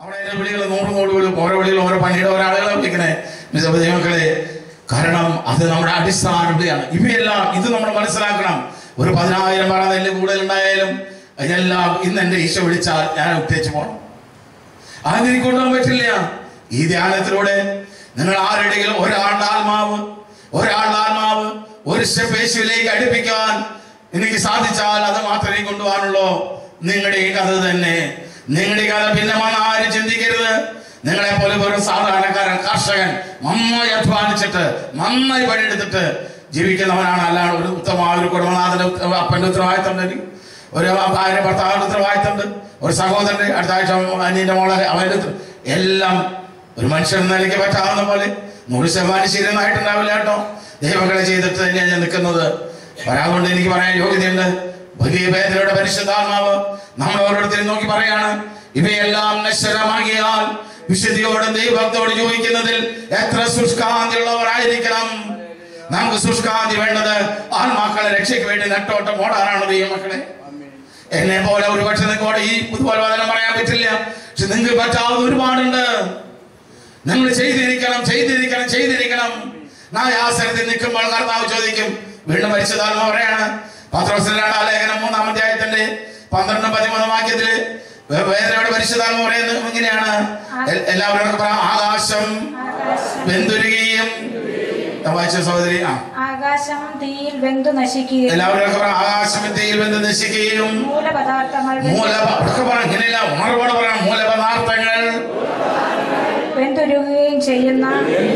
അവിടെ അതിന്റെ വിളികൾ നൂറ് നൂറ് വിളി ഓരോ വിളികൾ ഓരോ പണിയുടെ ഓരോ ആളുകളെ വിളിക്കണേ ദൈവങ്ങളെ കാരണം അത് നമ്മുടെ അടിസ്ഥാന വിളിയാണ് ഇവയെല്ലാം ഇത് നമ്മൾ മനസ്സിലാക്കണം ഒരു പതിനായിരം പറ നെല്ല് കൂടുതലുണ്ടായാലും ഇതെല്ലാം ഇന്ന് എന്റെ ഈശോ വിളിച്ചാൽ ഞാൻ ഉത്തേച്ച് പോകണം അങ്ങനെ കൊണ്ടുപോകാൻ പറ്റില്ല ഈ ധ്യാനത്തിലൂടെ നിങ്ങൾ ആരുടെയെങ്കിലും ഒരാളുടെ ആത്മാവ് ഒരാളുടെ ആത്മാവ് ഒരു സ്റ്റെപ്പ് യേശുവിലേക്ക് അടുപ്പിക്കാൻ എനിക്ക് സാധിച്ചാൽ അത് മാത്രമേ കൊണ്ടുപോകാനുള്ളൂ നിങ്ങളുടെ ഈ കഥ തന്നെ നിങ്ങളുടെ ഈ കഥ ഭിന്നമാണ് ആരും ചിന്തിക്കരുത് നിങ്ങളെ പോലെ ഒരു സാധാരണക്കാരൻ കർഷകൻ നന്നായി അധ്വാനിച്ചിട്ട് നന്നായി പണിയെടുത്തിട്ട് ജീവിക്കുന്നവനാണ് അല്ലാതെ ഒരു ഉത്തമമായ ഒരു കുടുംബനാഥന്റെ ഉത്ത- അപ്പന്റെ ഉത്തരവാദിത്തം തന്നെ ഒരു ഭാര്യ ഭർത്താവിന്റെ ഉത്തരവാദിത്തമുണ്ട് ഒരു സഹോദരന്റെ അടുത്ത ആഴ്ച അനിയന്റെ മോളെ അവന്റെ ഉത്തര- എല്ലാം ഒരു മനുഷ്യൻ എന്ന നിലയ്ക്ക് പറ്റാവുന്ന പോലെ നൂറ് ശതമാനം ശരിയെന്നായിട്ടുണ്ടാവില്ല കേട്ടോ ദൈവങ്ങളെ ചെയ്തിട്ട് തന്നെയാണ് ഞാൻ നിൽക്കുന്നത് വരാതുകൊണ്ട് എനിക്ക് പറയാൻ യോഗ്യതയുണ്ട് വലിയ വേദനയുടെ പരിശുദ്ധാത്മാവ് നമ്മൾ ഓരോരുത്തരും നോക്കി പറയാണ് ഇവയെല്ലാം നശ്വരമാകിയാൽ വിശുദ്ധിയോടും ദൈവത്തോട് ചോദിക്കുന്നതിൽ എത്ര ശുഷ്കാന്തിയുള്ളവരായിരിക്കണം നമുക്ക് ശുഷ്കാന്തി വേണ്ടത് ആത്മാക്കളെ രക്ഷയ്ക്ക് വേണ്ടി നെട്ടോട്ടം ഓടാനാണ് ദൈവമക്കളെ എന്നെ പോലെ ഒരു പക്ഷെ നിങ്ങൾക്ക് ഈ ഇതുപോലെ വചനം പറയാൻ പറ്റില്ല പക്ഷെ നിങ്ങൾക്ക് പറ്റാവുന്ന ഒരുപാടുണ്ട് നിങ്ങൾ ചെയ്തിരിക്കണം ചെയ്തിരിക്കണം ചെയ്തിരിക്കണം നായാസനത്തിൽ നിൽക്കുമ്പോൾ കർത്താവ് ചോദിക്കും വീണ്ടും പരിശുദ്ധാത്മ പറയാണ് പത്രോസിന്റെ രണ്ടാം ലേഖനം മൂന്നാം അധ്യായത്തിന്റെ പന്ത്രണ്ടും പതിമൂന്നും വാക്യത്തില് വേ- വേദനയുടെ പരിശുദ്ധാത്മ പറയുന്നത് ഇങ്ങനെയാണ് എൽ- എല്ലാവരും പറയാം ആകാശം ആകാശം വെന്തുരുകയും വായിച്ച സഹോദരി ആ ആകാശം തീയിൽ വെന്തു നശിക്കുകയും എല്ലാവരും പറയാം ആകാശം തീയിൽ വെന്ത് നശിക്കുകയും മൂലപദാർത്ഥങ്ങൾ വെന്ത് മൂല ഒക്കെ പറയാം ഇങ്ങനെയല്ല ഉണർവോടെ പറയാം മൂലപദാർത്ഥങ്ങൾ വെന്തുരുകുകയും ചെയ്യുന്ന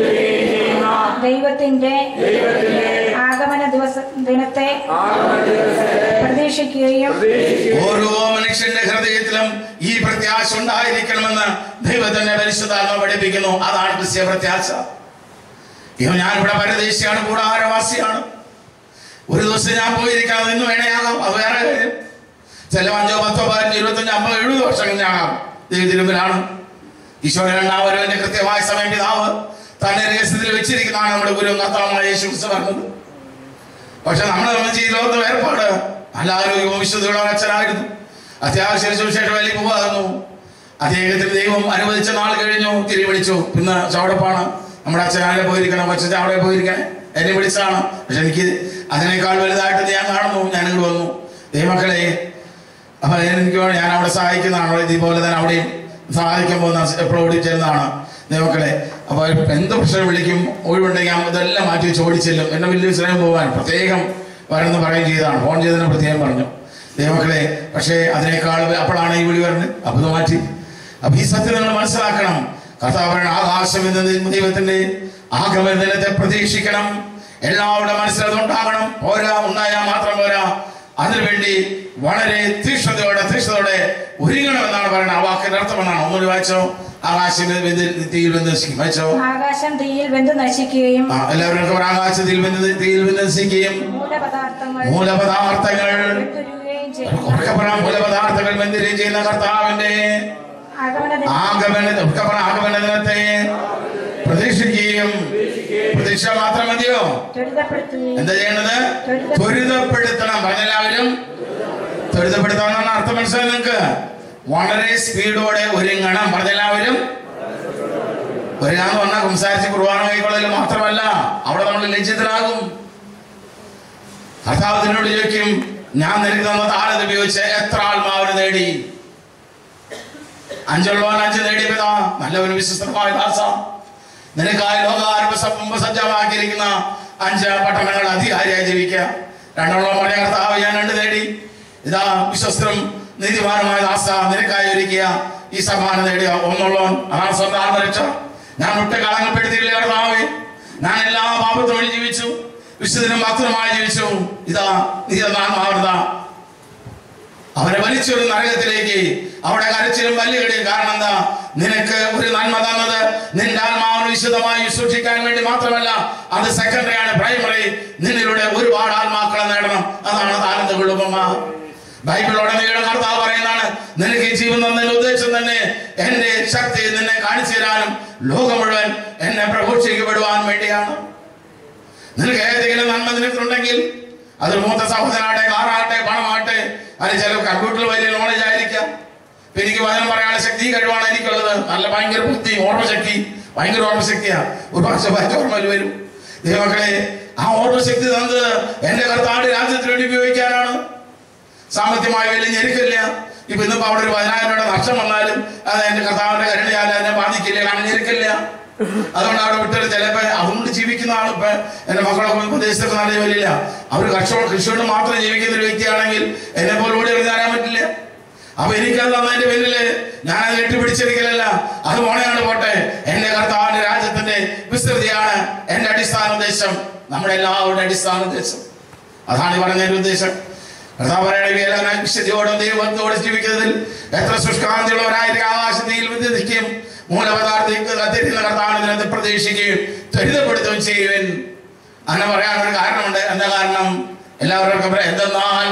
ദൈവത്തിന്റെ ആഗമന ദിവസ ദിനത്തെ പ്രതീക്ഷിക്കുകയും ഓരോ മനുഷ്യന്റെ ഹൃദയത്തിലും ഈ പ്രത്യാശ ഉണ്ടായിരിക്കണമെന്ന് ദൈവത്തിന്റെ പരിശുദ്ധാത്മ പഠിപ്പിക്കുന്നു അതാണ് ക്രിസ്ത്യ പ്രത്യാശ ഇവ ഞാൻ ഇവിടെ പരദേശിയാണ് കൂടാരവാസിയാണ് ഒരു ദിവസം ഞാൻ പോയിരിക്കണം ഇന്ന് വേണേയാകാം അത് വേറെ കാര്യം ചില അഞ്ചോ പത്തോ പതിനഞ്ചോ ഇരുപത്തഞ്ചോ അമ്പത് എഴുപത് വർഷം കഴിഞ്ഞാകാം ദൈവത്തിരുമ്പിലാണ് ഈശോയുടെ രണ്ടാമരവന്റെ കൃത്യമായ സമയം പിതാവ് തന്നെ രഹസ്യത്തിൽ വെച്ചിരിക്കുന്നതാണ് നമ്മുടെ ഗുരു കർത്താവായ യേശു ക്രിസ്തു പറഞ്ഞത് പക്ഷെ നമ്മളെ സംബന്ധിച്ച് ഈ ലോകത്ത് വേർപാട് നല്ല ആരോഗ്യവും വിശുദ്ധിയുള്ള അച്ഛനായിരുന്നു അത്യാവശ്യം സുവിശേഷം വലിയ പോകായിരുന്നു അദ്ദേഹത്തിന് ദൈവം അനുവദിച്ച നാൾ കഴിഞ്ഞു തിരി വിളിച്ചു പിന്നെ ചവിടപ്പാണ് നമ്മുടെ അച്ഛനാലെ പോയിരിക്കണം കൊച്ചു അവിടെ പോയിരിക്കാൻ എന്നെ വിളിച്ചാണ് പക്ഷെ എനിക്ക് അതിനേക്കാൾ വലുതായിട്ട് ഞാൻ കാണുന്നു ഞാൻ ഇങ്ങോട്ട് വന്നു ദൈവമക്കളെ അപ്പൊ എനിക്ക് വേണം ഞാൻ അവിടെ സഹായിക്കുന്നതാണ് ഇതുപോലെ തന്നെ അവിടെയും സഹായിക്കാൻ പോകുന്ന എപ്പോഴും ഓടി ചെല്ലുന്നതാണ് ദൈവമക്കളെ അപ്പോൾ എന്ത് പ്രശ്നം വിളിക്കും ഒഴിവുണ്ടെങ്കിൽ ഞാൻ ഇതെല്ലാം മാറ്റി വെച്ച് ഓടിച്ചെല്ലും എന്നെ വലിയ സ്നേഹം പോകാൻ പ്രത്യേകം വരെന്ന് പറയുകയും ചെയ്തതാണ് ഫോൺ ചെയ്തതിന് പ്രത്യേകം പറഞ്ഞു ദൈവമക്കളെ പക്ഷേ അതിനേക്കാൾ അപ്പോഴാണ് ഈ വിളി വരുന്നത് അപ്പോൾ ഇത് മാറ്റി അപ്പൊ ഈ സത്യം നിങ്ങൾ മനസ്സിലാക്കണം കർത്താവ് ആകാശം എന്ന ദൈവത്തിന്റെ ആഗമനത്തെ പ്രതീക്ഷിക്കണം എല്ലാവരുടെ മനസ്സിലത് ഉണ്ടാകണം പോരാ ഉണ്ടായാൽ മാത്രം പോരാ അതിനുവേണ്ടി വളരെ തീക്ഷ്ണതയോടെ തീക്ഷ്ണതയോടെ ഒരുങ്ങണമെന്നാണ് പറയുന്നത് ആ വാക്കിന്റെ അർത്ഥം എന്നാണ് ഒന്നുകൂടി വായിച്ചോ ആകാശം തീയിൽ ബന്ധസിക്കും വായിച്ചോ ആകാശം തീയിൽ വെന്തു നശിക്കുകയും ആ എല്ലാവരും ആകാശത്തിൽ ബന്ധ തീയിൽ ബന്ധസിക്കുകയും മൂലപദാർത്ഥങ്ങൾ മൂലപദാർത്ഥങ്ങൾ വെന്തുരുകുകയും ചെയ്യുന്ന ഉറക്കെ പറയാം മൂലപദാർത്ഥങ്ങൾ ബന്ധിരം ചെയ്യുന്ന കർത്താവിന്റെ ആഗമന ദിനം ആഗമന ഉറക്കെ പറയാം ആഗമന ദിനത്തെ പ്രതീക്ഷിക്കുകയും പ്രതീക്ഷ മാത്രം മതിയോ ത്വരിതപ്പെടുത്തുകയും എന്താ ചെയ്യേണ്ടത് ത്വരിതപ്പെടുത്തണം പറഞ്ഞെല്ലാവരും ത്വരിതപ്പെടുത്തണം അർത്ഥം മനസ്സിലായി നിങ്ങൾക്ക് വളരെ സ്പീഡോടെ ഒരുങ്ങണം പറഞ്ഞെല്ലാവരും ഒരുങ്ങാന്ന് പറഞ്ഞാൽ സംസാരിച്ച് കുർബാന കൈക്കൊള്ളൽ മാത്രമല്ല അവിടെ നമ്മൾ ലജ്ജിതരാകും കർത്താവ് നിന്നോട് ചോദിക്കും ഞാൻ നിനക്ക് തന്ന താരത് ഉപയോഗിച്ച് എത്ര ആത്മാവിന് നേടി അഞ്ചുള്ളവൻ അഞ്ച് നേടിയതാ നല്ലവന് വിശ്വസ്തമായ ദാസ നിനക്കായി ലോകാരംഭ മുമ്പ് സജ്ജമാക്കിയിരിക്കുന്ന അഞ്ച് പട്ടണങ്ങൾ അധികാരിയായി ജീവിക്കുക രണ്ടുള്ള പറഞ്ഞ കർത്താവ് ഞാൻ രണ്ട് നേടി ഇതാ വിശ്വസ്തരും നീതിമാനുമായ ദാസ നിനക്കായി ഒരുക്കിയ ഈ സമ്മാനം നേടിയ ഒന്നുള്ളവൻ അതാണ് സ്വന്തം ആത്മരക്ഷ ഞാൻ ഒറ്റ കളങ്കപ്പെടുത്തിയില്ല കർത്താവേ ഞാൻ എല്ലാ പാപത്തും വഴി ജീവിച്ചു വിശുദ്ധനും ഭക്തനുമായി ജീവിച്ചു ഇതാ നീ ആത്മാവൃത അവരെ വലിച്ചൊരു നരകത്തിലേക്ക് അവിടെ കരച്ചിലും വല്ലുകടിയും കാരണം എന്താ നിനക്ക് ഒരു നന്മ തന്നത് നിന്റെ ആത്മാവിന് വിശുദ്ധമായി സൂക്ഷിക്കാൻ വേണ്ടി മാത്രമല്ല അത് സെക്കൻഡറി ആണ് പ്രൈമറി നിന്നിലൂടെ ഒരുപാട് ആത്മാക്കളെ നേടണം അതാണ് താരന്തകളുടെ ഉപമ ബൈബിളോടെ നീളം കർത്താവ് പറയുന്നതാണ് നിനക്ക് ഈ ജീവൻ തന്നതിന്റെ ഉദ്ദേശം തന്നെ എന്റെ ശക്തി നിന്നെ കാണിച്ചു തരാനും ലോകം മുഴുവൻ എന്നെ പ്രഘോഷിക്കപ്പെടുവാൻ വേണ്ടിയാണ് നിനക്ക് ഏതെങ്കിലും നന്മ നിനക്കുണ്ടെങ്കിൽ അത് മൂത്ത സഹോദരനാട്ടെ കാറാട്ടെ പണമാട്ടെ അത് ചില കമ്പ്യൂട്ടറിൽ വലിയ നോളജ് ആയിരിക്കാം ഇപ്പൊ എനിക്ക് വചനം പറയാനുള്ള ശക്തി കഴിവാണ് എനിക്കുള്ളത് നല്ല ഭയങ്കര ബുദ്ധി ഓർമ്മശക്തി ഭയങ്കര ഓർമ്മശക്തിയാ ഒരു പ്രാവശ്യം വായിച്ച ഓർമ്മയിൽ വരും ദൈവമക്കളെ ആ ഓർമ്മശക്തി തന്നത് എന്റെ കർത്താവിന്റെ രാജ്യത്തിന് വേണ്ടി ഉപയോഗിക്കാനാണ് സാമ്പത്തികമായ വലിയ ഞെരുക്കില്ല ഇപ്പൊ ഇന്നിപ്പോ അവിടെ ഒരു പതിനായിരം രൂപയുടെ നഷ്ടം വന്നാലും അത് എന്റെ കർത്താവിന്റെ കരുണയാൽ എന്നെ ബാധിക്കില്ല കാരണം ഞെരുക്കില്ല അതുകൊണ്ട് അവിടെ വിട്ടിട്ട് ചിലപ്പോ അതുകൊണ്ട് ജീവിക്കുന്ന ആൾ ഇപ്പൊ എന്റെ മക്കളൊക്കെ പ്രദേശത്തൊക്കെ നല്ല ജോലിയില്ല അവർ കർഷക കൃഷി കൊണ്ട് മാത്രം ജീവിക്കുന്ന ഒരു വ്യക്തിയാണെങ്കിൽ എന്നെ പോലെ ഓടി ഇറങ്ങാൻ പറ്റില്ല അപ്പൊ എനിക്കത് തന്നതിന്റെ പേരില് ഞാനത് കെട്ടിപ്പിടിച്ചിരിക്കലല്ല അത് പോണെയാണ് പോട്ടെ എന്റെ കർത്താവിന്റെ രാജ്യത്തിന്റെ വിസ്തൃതിയാണ് എന്റെ അടിസ്ഥാന ഉദ്ദേശം നമ്മുടെ എല്ലാവരുടെ അടിസ്ഥാന ഉദ്ദേശം അതാണ് ഈ പറഞ്ഞതിന്റെ ഉദ്ദേശം കർത്താവ് പറയണ ഇവയെല്ലാം വിശുദ്ധിയോടും ദൈവത്തോടെ ജീവിക്കുന്നതിൽ എത്ര ശുഷ്കാന്തിയുള്ളവരായിരിക്കും ആകാശത്തിൽ വിദ്യതിക്കും മൂലപദാർത്ഥിക്ക് കത്തിരിക്കുന്ന കർത്താവിനെ പ്രതീക്ഷിക്കുകയും ത്വരിതപ്പെടുത്തുകയും ചെയ്യുവൻ അങ്ങനെ പറയാനൊരു കാരണമുണ്ട് എന്താ കാരണം എല്ലാവർക്കും പറയാം എന്തെന്നാൽ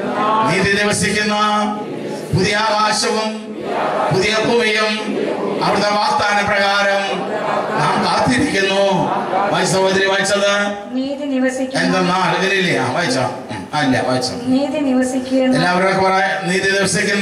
നീതി ദിവസിക്കുന്ന പുതിയ ആകാശവും പുതിയ ഭൂമിയും അവിടുത്തെ വാഗ്ദാന പ്രകാരം നാം കാത്തിരിക്കുന്നു വായിച്ച സഹോദരി വായിച്ചത് നീതി നിവസിക്കുന്ന എന്തെന്നാൽ ഇതിലില്ലേ ആ വായിച്ചോ ഉം, ആ, ഇല്ല വായിച്ചോ നീതി നിവസിക്കുന്ന എല്ലാവരും പറയാം നീതി ദിവസിക്കുന്ന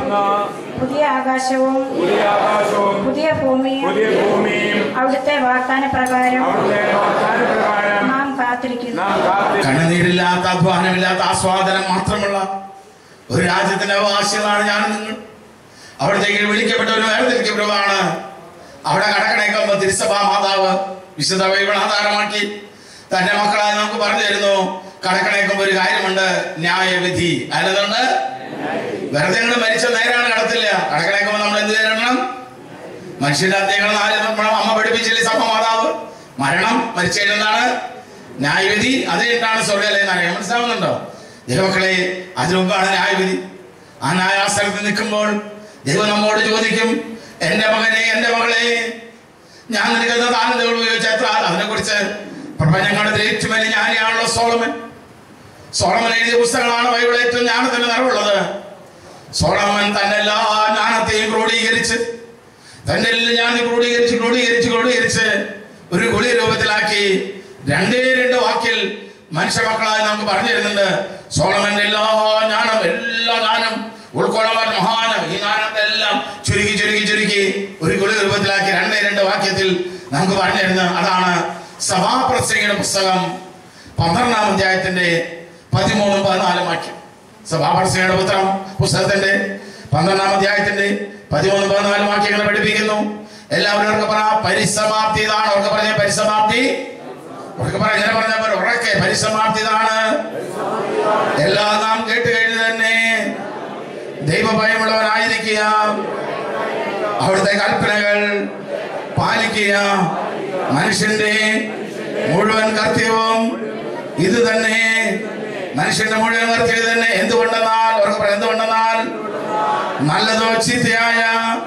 പുതിയ ആകാശവും പുതിയ ആകാശവും പുതിയ ഭൂമിയും പുതിയ ഭൂമിയും അവിടുത്തെ വാഗ്ദാന പ്രകാരം അവിടുത്തെ വാഗ്ദാനപ്രകാരം നാം കാത്തിരിക്കുന്നു നാം കാത്തി കണ്ണുനീരില്ലാത്ത അധ്വാനമില്ലാത്ത ആസ്വാദനം മാത്രമുള്ള ഒരു രാജ്യത്തിന്റെ അവകാശികളാണ് ഞാൻ നിങ്ങൾ അവിടത്തേക്ക് വിളിക്കപ്പെട്ടവരും വേർതിരിക്കപ്പെട്ടവരാണ് അവിടെ കടക്കണേക്കുമ്പോ തിരുസഭാ മാതാവ് വിശുദ്ധ ബൈബിൾ ആധാരമാക്കി തന്റെ മക്കളായി നമുക്ക് പറഞ്ഞു തരുന്നു കടക്കണേക്കുമ്പോ ഒരു കാര്യമുണ്ട് ന്യായവിധി അല്ലതുകൊണ്ട് വെറുതെ അങ്ങോട്ട് മരിച്ച നേരാണ് കടത്തില്ല കടക്കണേക്കുമ്പോ നമ്മൾ എന്ത് ചെയ്യണം മനുഷ്യന്റെ അത്യങ്ങൾ നാല് നമ്മുടെ അമ്മ പഠിപ്പിച്ചില്ലേ സഭ മാതാവ് മരണം മരിച്ചു കഴിഞ്ഞാണ് ന്യായവിധി അത് കഴിഞ്ഞിട്ടാണ് സ്വർഗ്ഗം എന്ന് അറിയാം മനസ്സിലാവുന്നുണ്ടോ ദൈവമക്കളെ അതിനു മുമ്പാണ് ന്യായവിധി ആ ന്യായാസനത്തിൽ നിൽക്കുമ്പോൾ ദൈവം നമ്മോട് ചോദിക്കും എന്റെ മകനെ എന്റെ മകളെ ഞാൻ നിനക്ക് താനന്തകൾ ഉപയോഗിച്ച എത്ര അതിനെ കുറിച്ച് പ്രപഞ്ചങ്ങളുടെ ഏറ്റവും വലിയ ജ്ഞാനിയാണല്ലോ സോളമൻ സോളമൻ എഴുതിയ പുസ്തകങ്ങളാണ് ബൈബിൾ ഏറ്റവും ജ്ഞാനത്തിന് നിറവുള്ളത് സോളമൻ തന്റെ എല്ലാ ജ്ഞാനത്തെയും ക്രോഡീകരിച്ച് തന്റെ എല്ലാം ജ്ഞാനം ക്രോഡീകരിച്ച് ക്രോഡീകരിച്ച് ക്രോഡീകരിച്ച് ഒരു ഗുളി രൂപത്തിലാക്കി രണ്ടേ രണ്ട് വാക്കിൽ മനുഷ്യ മക്കളായി നമുക്ക് പറഞ്ഞു തരുന്നുണ്ട് സോളമന്റെ എല്ലാ ജ്ഞാനം എല്ലാ ജ്ഞാനം ഉൾക്കൊള്ളാൻ മഹാനം ഈ ജ്ഞാനത്തെ എല്ലാം ചുരുക്കി ചുരുക്കി ചുരുക്കി ഒരു ഗുളി രൂപത്തിലാക്കി രണ്ടേ രണ്ട് വാക്യത്തിൽ നമുക്ക് പറഞ്ഞു തരുന്നത് അതാണ് സഭാപ്രസംഗയുടെ പുസ്തകം പന്ത്രണ്ടാം അധ്യായത്തിന്റെ പതിമൂന്നും പതിനാലും വാക്യം സഭാപ്രസംഗയുടെ പുത്രം പുസ്തകത്തിന്റെ പന്ത്രണ്ടാം അധ്യായത്തിന്റെ പതിമൂന്നും പതിനാലും വാക്യങ്ങൾ പഠിപ്പിക്കുന്നു എല്ലാവരും അവർക്ക് പറ പരിസമാപ്തി ഇതാണ് അവർക്ക് പറഞ്ഞ പരിസമാപ്തി അവർക്ക് പറ ഇങ്ങനെ പറഞ്ഞ പോലെ ഉറക്കെ പരിസമാപ്തി ഇതാണ് എല്ലാം നാം കേട്ട് കഴിഞ്ഞ് തന്നെ ദൈവഭയമുള്ളവനായിരിക്കുക അവിടുത്തെ കൽപ്പനകൾ പാലിക്കുക മനുഷ്യന്റെ മുഴുവൻ കർത്തവ്യവും ഇത് തന്നെ മനുഷ്യന്റെ മുഴുവൻ കർത്തവ്യം ഇത് തന്നെ എന്തുകൊണ്ടെന്നാൽ അവർക്ക് പറയാം എന്തുകൊണ്ടെന്നാൽ നല്ലതോ ചീത്തയായ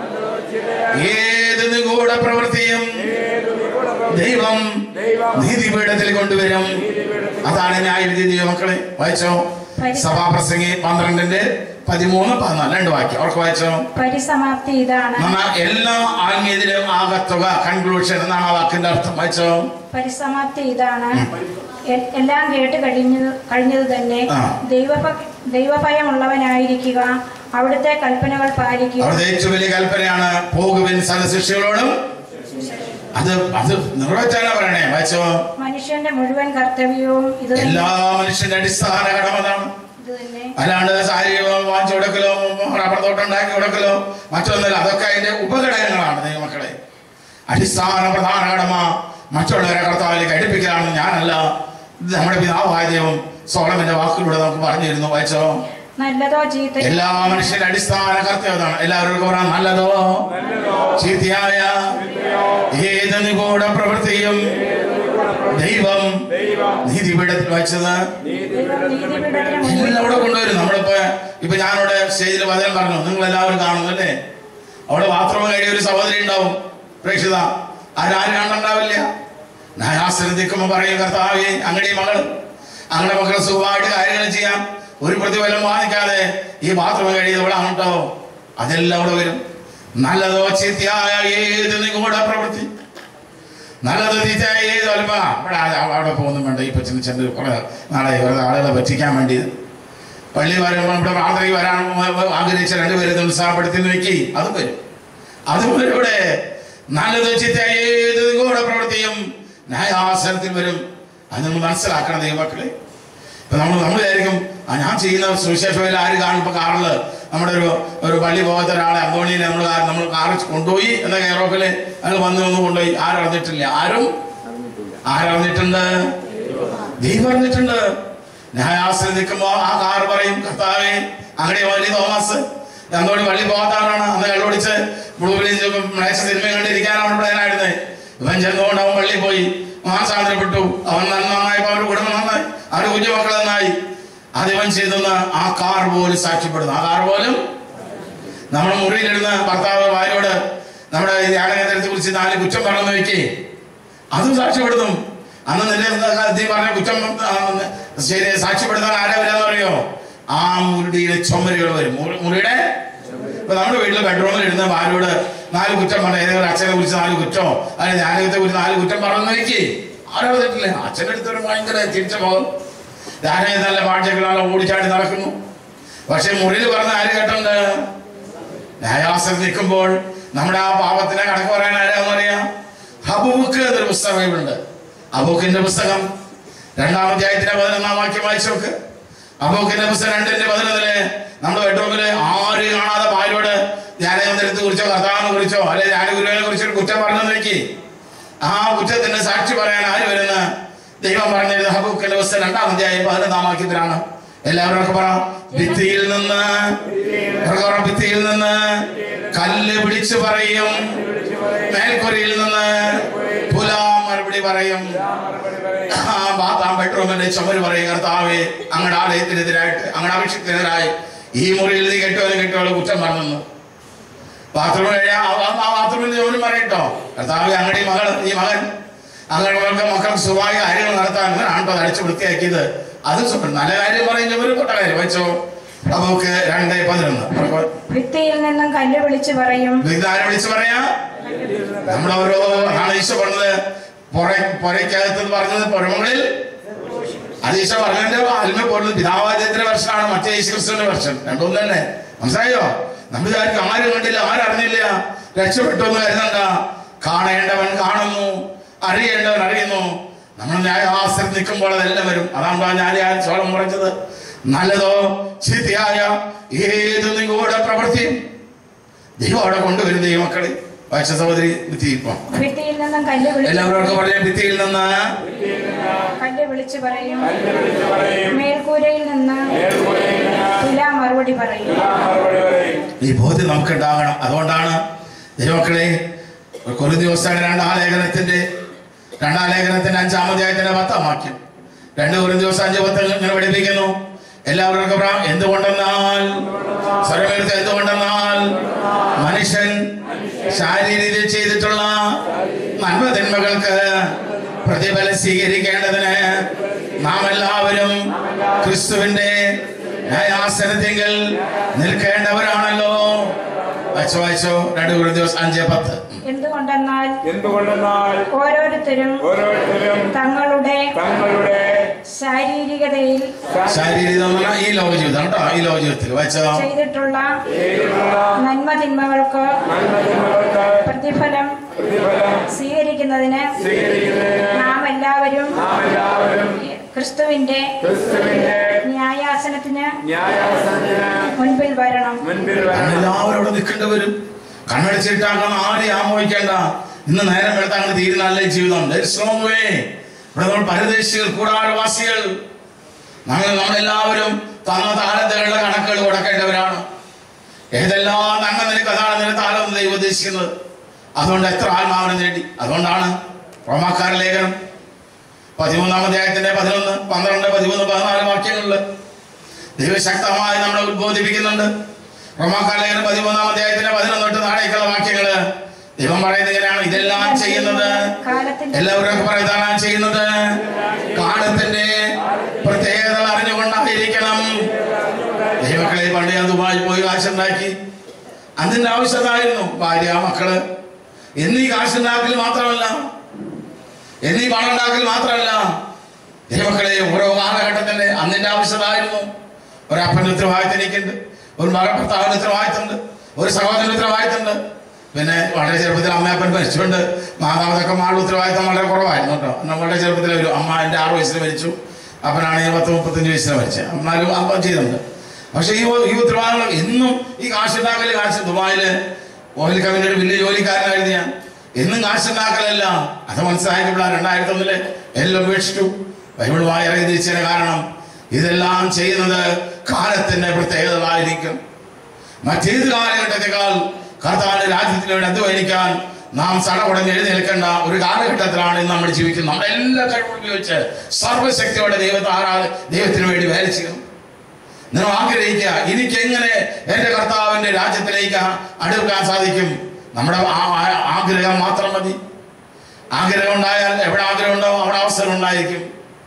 ഏത് നിഗൂഢ പ്രവൃത്തിയും ദൈവം നീതിപീഠത്തിൽ കൊണ്ടുവരും അതാണ് ന്യായവിധി ദൈവമക്കളെ വായിച്ചോ സഭാപ്രസംഗി പന്ത്രണ്ടിന്റെ പതിമൂന്ന് പതിനാല് രണ്ട് വാക്യം അവർക്ക് വായിച്ചോ പരിസമാപ്തി ഇതാണ് നമ്മ എല്ലാ ആത്മീയത്തിലും ആകത്തുക കൺക്ലൂഷൻ എന്നാണ് ആ വാക്കിന്റെ അർത്ഥം വായിച്ചോ പരിസമാപ്തി ഇതാണ് എ- എല്ലാം കേട്ട് കഴിഞ്ഞത് കഴിഞ്ഞത് തന്നെ ആ. ദൈവഭ ദൈവഭയമുള്ളവനായിരിക്കുക അവിടുത്തെ കൽപ്പനകൾ പാലിക്കുക അവിടുത്തെ ഏറ്റവും വലിയ കൽപ്പനയാണ് പോകുവിൻ സഹശിഷ്ടികളോടും അത് അത് നിറവേറ്റാനാ പറയണേ വായിച്ചോ മനുഷ്യന്റെ മുഴുവൻ കർത്തവ്യവും ഇത് തന്നെ- എല്ലാ മനുഷ്യന്റെ അടിസ്ഥാന കടമതാണ് ഇത് തന്നെ അല്ലാണ്ട് സാരി വാങ്ങിച്ചു കൊടുക്കലോ റബ്ബർ തോട്ടം ഉണ്ടാക്കി കൊടുക്കലോ മറ്റൊന്നുമില്ല അതൊക്കെ അതിന്റെ ഉപഘടകങ്ങളാണ് ദൈവമക്കളെ അടിസ്ഥാന പ്രധാന കടമ മറ്റുള്ളവരെ കർത്താവിലേക്ക് അടുപ്പിക്കലാണ് ഞാനല്ല ഇത് നമ്മുടെ പിതാവായ ദൈവം സോളമിന്റെ വാക്കിലൂടെ നമുക്ക് പറഞ്ഞിരുന്നു വായിച്ചോ നല്ലതോ ചീത്ത എല്ലാ മനുഷ്യന്റെ അടിസ്ഥാന കർത്തവ്യതാണ് എല്ലാവർക്കും പറയാം നല്ലതോ ചീത്തയായ ഏത് നിഗൂഢ പ്രവൃത്തിയും ദൈവം നീതിപീഠത്തിൽ വെച്ചത് ദൈവം നീതിപീഠത്തിന് മുന്നിൽ എല്ലാം അവിടെ കൊണ്ടുവരും നമ്മളിപ്പോ ഇപ്പൊ ഞാനിവിടെ സ്റ്റേജിൽ വചനം പറഞ്ഞു നിങ്ങൾ എല്ലാവരും കാണുന്നു അല്ലേ അവിടെ ബാത്റൂം കഴിയ ഒരു സഹോദരി ഉണ്ടാവും പ്രേക്ഷിത ആരും കണ്ടുണ്ടാവില്ല ന്യായാസനം നിൽക്കുമ്പോ പറയും കർത്താവേ അങ്ങടെ മകൾ അങ്ങനെ മക്കളെ സുഖമായിട്ട് കാര്യങ്ങൾ ചെയ്യാം ഒരു പ്രതിഫലം വാങ്ങിക്കാതെ ഈ ബാത്റൂം കഴിയുന്നവളാണ് കേട്ടോ അതെല്ലാം അവിടെ വരും നല്ലതോ ചീത്തയായ ഏത് നിഗൂഢ പ്രവൃത്തി നല്ലത് തീറ്റായ ഏത് അല്പ അവിടെ ആ- അവിടെ പോകുന്നു വേണ്ട ഇപ്പൊ ചിന്ന ചെന്ന് കുറെ നാളെ വെറുതെ ആളുകളെ പറ്റിക്കാൻ വേണ്ടി പള്ളി വരുമ്പോൾ ഇവിടെ പ്രാർത്ഥനയ്ക്ക് വരാൻ ആഗ്രഹിച്ച രണ്ടുപേരെ ഉത്സാഹപ്പെടുത്തി നോക്കി അതും വരും അതുപോലെ ഇവിടെ നല്ലത് ചിത്ത ഏത് കൂടെ പ്രവൃത്തിയും ന്യായാസനത്തിൽ വരും അത് നമ്മൾ മനസ്സിലാക്കണം ദൈവമക്കളെ ഇപ്പൊ നമ്മൾ നമ്മൾ വിചാരിക്കും ആ ഞാൻ ചെയ്യുന്ന സുവിശേഷയിൽ ആര് കാണും ഇപ്പൊ കാറിൽ നമ്മുടെ ഒരു ഒരു പള്ളി പോകാത്ത ഒരാളെ അന്തോണിയെ നമ്മൾ കാർ നമ്മൾ കാറിൽ കൊണ്ടുപോയി എന്ന കെയറോഫില് അയാൾ വന്ന് വന്ന് കൊണ്ടുപോയി ആരറിഞ്ഞിട്ടില്ല ആരും ആരറിഞ്ഞിട്ടുണ്ട് ദൈവം അറിഞ്ഞിട്ടുണ്ട് ന്യായാസനം നിൽക്കുമ്പോ ആ കാർ പറയും കർത്താവേ അങ്ങനെ വലിയ തോമസ് അന്തോണി പള്ളി പോകാത്തവരാണ് അന്ന് കള്ളൊടിച്ച് ബ്ലൂബിലി മേശ സിനിമ കണ്ടിരിക്കാനാണ് ഇവിടെ ഞാനായിരുന്നത് ഇവൻ ചെന്നുകൊണ്ട് അവൻ പള്ളിയിൽ പോയി മാസാന്തരപ്പെട്ടു അവൻ നന്നായപ്പോ അവരുടെ കുടുംബം നന്നായി അവരുടെ കുഞ്ഞുമക്കൾ നന്നായി അത് ഇവൻ ചെയ്തെന്ന് ആ കാർ പോലും സാക്ഷ്യപ്പെടുന്നു ആ കാർ പോലും നമ്മുടെ മുറിയിലിരുന്ന് ഭർത്താവ് ഭാര്യയോട് നമ്മുടെ ഈ ധ്യാനകേന്ദ്രത്തെ കുറിച്ച് നാല് കുറ്റം പറഞ്ഞു വെക്കേ അതും സാക്ഷ്യപ്പെടുത്തും അന്ന് നിന്റെ നീ പറഞ്ഞ കുറ്റം ആ, ശരി സാക്ഷ്യപ്പെടുത്താൻ ആരാ വരാന്ന് പറയോ ആ മുറിയുടെ ചുമരുകൾ വരും മുറി- മുറിയുടെ ഇപ്പൊ നമ്മുടെ വീട്ടിലെ ബെഡ്റൂമിൽ ഇരുന്ന് ഭാര്യയോട് നാല് കുറ്റം പറഞ്ഞ ഏതെങ്കിലും ഒരു അച്ഛനെ കുറിച്ച് നാല് കുറ്റമോ അല്ലെങ്കിൽ ധ്യാനകത്തെ കുറിച്ച് നാല് കുറ്റം പറഞ്ഞു വെക്കേ ആരോ തെറ്റില്ലേ അച്ഛൻ്റെ അടുത്തൊരു ഭയങ്കര തിരിച്ച പോകും ധ്യാനം നല്ല പാഴ്ചകളാണ് ഓടിച്ചാടി നടക്കുന്നു പക്ഷെ മുറിയിൽ പറഞ്ഞ ആര് കേട്ടുണ്ട് ന്യായാസനം നിൽക്കുമ്പോൾ നമ്മുടെ ആ പാപത്തിനെ കണക്ക് പറയാൻ ആരാന്ന് അറിയാം ഹബൂക്ക് എന്നൊരു പുസ്തകം ബൈബിളുണ്ട് അബൂക്കിന്റെ പുസ്തകം രണ്ടാം അധ്യായത്തിന്റെ പതിനൊന്നാം വാക്യം വായിച്ചു നോക്ക് അബൂക്കിന്റെ പുസ്തകം രണ്ടിന്റെ പതിനൊന്നില് നമ്മുടെ ബെഡ്റൂമില് ആര് കാണാതെ ഭാര്യയോട് ധ്യാനമന്ദിരത്തെ കുറിച്ചോ കർത്താവിനെ കുറിച്ചോ അല്ലെ ധ്യാനഗുരുവിനെ കുറിച്ചോ ഒരു കുറ്റം പറഞ്ഞു നോക്കി ആ കുറ്റത്തിന്റെ സാക്ഷി പറയാൻ ആര് വരുന്ന ദൈവം പറഞ്ഞത് ഹബൂക്കിന്റെ പുസ്തകം രണ്ടാം അധ്യായം പതിനൊന്നാം വാക്യത്തിലാണ് എല്ലാവരും ഒക്കെ പറ ഭിത്തിയിൽ നിന്ന് പ്രകാര ഭിത്തിയിൽ നിന്ന് കല്ല് പിടിച്ചു പറയും മേൽക്കുരയിൽ നിന്ന് പുലാ മറുപടി പറയും ആ ബാത്താം ബെഡ്റൂമിന്റെ ചുമര് പറയും കർത്താവേ അങ്ങയുടെ ആലയത്തിനെതിരായിട്ട് അങ്ങയുടെ ആവശ്യത്തിനെതിരായി ഈ മുറിയിൽ നീ കെട്ടുവാനും കെട്ടുവാനും കുറ്റം പറഞ്ഞു ബാത്റൂം കഴിയാ ആ ബാത്റൂമിൽ ജോലി പറയട്ടോ കർത്താവ് അങ്ങടെ ഈ മകൾ ഈ മകൻ അങ്ങനെ മകൾക്ക് മക്കൾക്ക് സ്വാഭാവിക കാര്യങ്ങൾ നടത്താൻ ആണ്ടോ അടിച്ചു വൃത്തിയാക്കിയത് അത് സുഖം. നല്ല കാര്യം പറയും ഒരു പൊട്ട കാര്യം വെച്ചോ നമുക്ക് രണ്ട് പതിനൊന്ന് ഭിത്തിയിൽ നിന്നും കല്ല് വിളിച്ചു പറയും ഇതാരെ വിളിച്ചു പറയാ നമ്മുടെ ഓരോ ആണ് ഈശോ പറഞ്ഞത് പുറ പുറയ്ക്കകത്ത് പറഞ്ഞത് പുറമുകളിൽ അത് ഈശോ പറഞ്ഞതിന്റെ ആത്മ പോലും പിതാവാദ്യത്തിന്റെ വർഷമാണ് മറ്റേ യേശു ക്രിസ്തുവിന്റെ വർഷം രണ്ടും തന്നെ മനസ്സിലായോ നമ്മൾ വിചാരിക്കും ആരും കണ്ടില്ല ആരറിഞ്ഞില്ല രക്ഷപ്പെട്ടു എന്ന് കരുതണ്ട കാണേണ്ടവൻ കാണുന്നു അറിയേണ്ടവൻ അറിയുന്നു നമ്മൾ ന്യായാസനം നിൽക്കുമ്പോൾ അതെല്ലാം വരും അതാണ് ഞാൻ ഞാൻ ചോളം പറഞ്ഞത് നല്ലതോ ചീത്തയായ ഏത് നിങ്ങളുടെ പ്രവൃത്തിയും ദൈവം അവിടെ കൊണ്ടുവരും ദൈവമക്കളെ വായിച്ച സഹോദരി ഭിത്തി ഇപ്പൊ ഭിത്തിയിൽ നിന്നും കല്ല് വിളിച്ചു എല്ലാവർക്കും പറഞ്ഞ ഭിത്തിയിൽ നിന്ന് കല്ല് വിളിച്ചു പറയും വിളിച്ചു പറയും മേൽക്കൂരയിൽ നിന്ന് മേൽക്കൂരയിൽ നിന്ന് തുല മറുപടി പറയും മറുപടി പറയും ഈ ബോധ്യം നമുക്ക് ഉണ്ടാകണം അതുകൊണ്ടാണ് ദൈവമക്കളെ കുറേ ദിവസമാണ് രണ്ടാം ലേഖനത്തിന്റെ രണ്ടാം ലേഖനത്തിന്റെ അഞ്ചാം അധ്യായത്തിന്റെ പത്താം വാക്യം രണ്ട് ഒരു ദിവസം അഞ്ച് പത്ത് ഇങ്ങനെ പഠിപ്പിക്കുന്നു എല്ലാവർക്കും പറയാം എന്തുകൊണ്ടെന്നാൽ സ്വരമെടുത്ത് എന്തുകൊണ്ടെന്നാൽ മനുഷ്യൻ ശാരീരിക ചെയ്തിട്ടുള്ള നന്മ തിന്മകൾക്ക് പ്രതിഫലം സ്വീകരിക്കേണ്ടതിന് നാം എല്ലാവരും ക്രിസ്തുവിന്റെ ന്യായാസനത്തിങ്കിൽ നിൽക്കേണ്ടവരാണല്ലോ വായിച്ചോ വായിച്ചോ രണ്ട് ഒരു ദിവസം അഞ്ച് പത്ത് എന്തുകൊണ്ടെന്നാൽ എന്തുകൊണ്ടെന്നാൽ ഓരോരുത്തരും ഓരോരുത്തരും തങ്ങളുടെ തങ്ങളുടെ ശാരീരികതയിൽ ശാരീരികം എന്ന് പറഞ്ഞാൽ ഈ ലോക ജീവിതം കേട്ടോ ഈ ലോക ജീവിതത്തിൽ വായിച്ചോ ചെയ്തിട്ടുള്ള ചെയ്തിട്ടുള്ള നന്മ തിന്മകൾക്ക് നന്മതിന്മകൾക്ക് പ്രതിഫലം പ്രതിഫലം സ്വീകരിക്കുന്നതിന് സ്വീകരിക്കുന്നതിന് നാം എല്ലാവരും നാം എല്ലാവരും ക്രിസ്തുവിന്റെ ക്രിസ്തുവിന്റെ ന്യായാസനത്തിന് ന്യായാസനത്തിന് മുൻപിൽ വരണം മുൻപിൽ വരണം എല്ലാവരും അവിടെ നിൽക്കേണ്ടി വരും കണ്ണടിച്ചിട്ടാക്കണം ആരെയും ആമോഹിക്കേണ്ട ഇന്ന് നേരം വെളുത്താൽ അങ്ങനെ തീരുന്നല്ലേ ജീവിതം സ്ട്രോങ് വേ ഇവിടെ നമ്മൾ പരദേശികൾ കൂടാരവാസികൾ നമ്മൾ നമ്മളെല്ലാവരും തന്ന താലന്തകളുടെ കണക്കുകൾ കൊടുക്കേണ്ടവരാണ് ഏതെല്ലാം നന്മ നിനക്ക് അതാണ് നിനക്ക് താലം ദൈവം ഉദ്ദേശിക്കുന്നത് അതുകൊണ്ട് എത്ര ആത്മാവിനെ നേടി അതുകൊണ്ടാണ് റോമാക്കാര ലേഖനം പതിമൂന്നാം അധ്യായത്തിന്റെ പതിനൊന്ന് പന്ത്രണ്ട് പതിമൂന്ന് പതിനാല് വാക്യങ്ങളിൽ ദൈവശക്തമായി നമ്മളെ ഉദ്ബോധിപ്പിക്കുന്നുണ്ട് റോമാക്കാലേഖനം പതിമൂന്നാം അധ്യായത്തിന്റെ പതിനൊന്ന് തൊട്ട് നാളേക്കുള്ള വാക്യങ്ങള് ദൈവം പറയുന്നത് ഇങ്ങനെയാണ് ഇതെല്ലാം ചെയ്യുന്നത് കാലത്തിന്റെ എല്ലാവരും പറയുന്നതാണ് ചെയ്യുന്നത് കാലത്തിന്റെ പ്രത്യേകത അറിഞ്ഞുകൊണ്ടായിരിക്കണം ദൈവക്കളെ പണ്ട് ഞാൻ ദുബായി പോയി കാശുണ്ടാക്കി അതിന്റെ ആവശ്യമായിരുന്നു ഭാര്യ മക്കള് എന്നീ കാശുണ്ടാക്കൽ മാത്രമല്ല എന്നീ പണം ഉണ്ടാക്കൽ മാത്രമല്ല ദൈവക്കളെ ഓരോ കാലഘട്ടത്തിന്റെ അന്നിന്റെ ആവശ്യമായിരുന്നു ഒരപ്പൻ്റെ ഉത്തരവാദിത്തം എനിക്കുണ്ട് ഒരു മകൾ ഭർത്താവിൻ്റെ ഉത്തരവാദിത്തമുണ്ട് ഒരു സഹോദരൻ്റെ ഉത്തരവാദിത്തമുണ്ട് പിന്നെ വളരെ ചെറുപ്പത്തിൽ അമ്മയപ്പൻ മരിച്ചുകൊണ്ട് മാതാപിതാക്കൾ മാളുടെ ഉത്തരവാദിത്തം വളരെ കുറവായിരുന്നു കേട്ടോ എന്നാൽ വളരെ ചെറുപ്പത്തിൽ ഒരു അമ്മ എൻ്റെ ആറ് വയസ്സിൽ മരിച്ചു അപ്പനാണെങ്കിൽ പത്ത് മുപ്പത്തഞ്ച് വയസ്സിൽ മരിച്ചത് എന്നാലും അപ്പം ചെയ്തിട്ടുണ്ട് പക്ഷേ ഈ ഈ ഉത്തരവാദിത്തങ്ങൾ എന്നും ഈ കാശുണ്ടാക്കൽ കാശ് ദുബായിൽ ഓയിൽ കമ്പനിയുടെ വലിയ ജോലിക്കാരനായിരുന്നു ഞാൻ എന്നും കാശുണ്ടാക്കലല്ല അത് മനസ്സിലാക്കിയപ്പോഴാണ് രണ്ടായിരത്തി ഒന്നില് എല്ലാം ഉപേക്ഷിച്ചു ബൈബിൾ വായറ തിരിച്ചതിന് കാരണം ഇതെല്ലാം ചെയ്യുന്നത് കാലത്തിന്റെ പ്രത്യേകതകളായിരിക്കും മറ്റേത് കാലഘട്ടത്തെക്കാൾ കർത്താവിന്റെ രാജ്യത്തിന് വേണ്ടി അധ്വാനിക്കാൻ നാം സടപടഞ്ഞ് എഴുന്നേൽക്കേണ്ട ഒരു കാലഘട്ടത്തിലാണ് ഇന്ന് നമ്മൾ ജീവിക്കുന്നത് നമ്മുടെ എല്ലാ കഴിവും ഉപയോഗിച്ച് സർവശക്തിയോടെ ദൈവത്തെ ആരാധ ദൈവത്തിന് വേണ്ടി വേല ചെയ്യണം നിങ്ങൾ ആഗ്രഹിക്കുക എനിക്ക് എങ്ങനെ എൻ്റെ കർത്താവിൻ്റെ രാജ്യത്തിലേക്ക് അടുക്കാൻ സാധിക്കും നമ്മുടെ ആ- ആ- ആഗ്രഹം മാത്രം മതി ആഗ്രഹം ഉണ്ടായാൽ എവിടെ ആഗ്രഹം ഉണ്ടാവും അവിടെ അവസരം ഉണ്ടായിരിക്കും